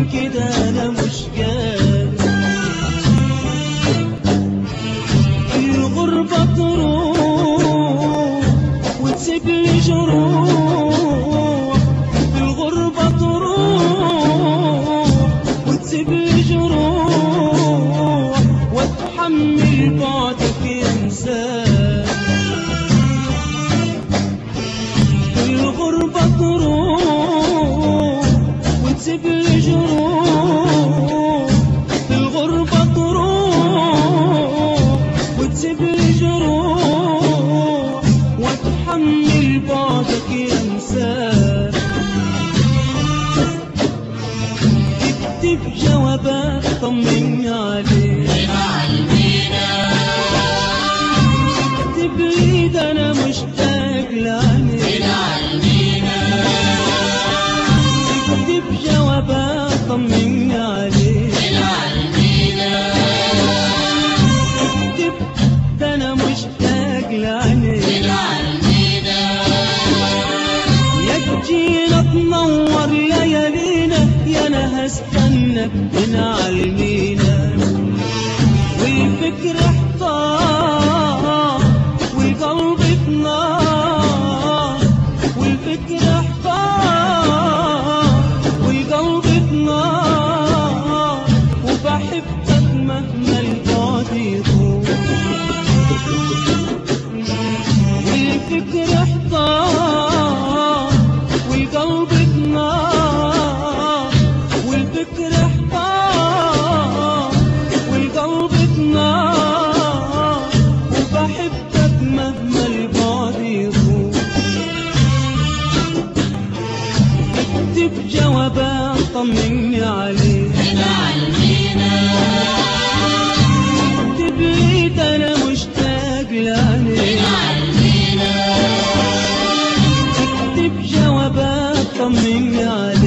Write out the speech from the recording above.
من كده انا مش قادر الغربة تروح وتسيب لي جروح الغربة تروح وتسيب لي جروح واتحمل بعدك انسان الغربة تروح وتسيب لي جروح الغربة تروح وتسيب لي جروح واتحمل بعدك انسان اكتب جوابات طمني عليك اكتب لي ده انا مشتاق لعينيك اكتب جوابات طمني عليك اكتب ده انا مشتاق لعينيك يا تجينا تنور ليالينا يا انا هستنى من عالمينا والفكر احتار والقلب اتنار والفكر احتار والقلب اتنار وبحبك مهما البعد يطول والفكر احتار والقلب اتنار والفكر احتار والقلب اتنار وبحبك مهما البعد يطول اكتب جوابات طمني عليك اكتب لي ده انا مشتاق لعينيك اكتب جوابات طمني عليك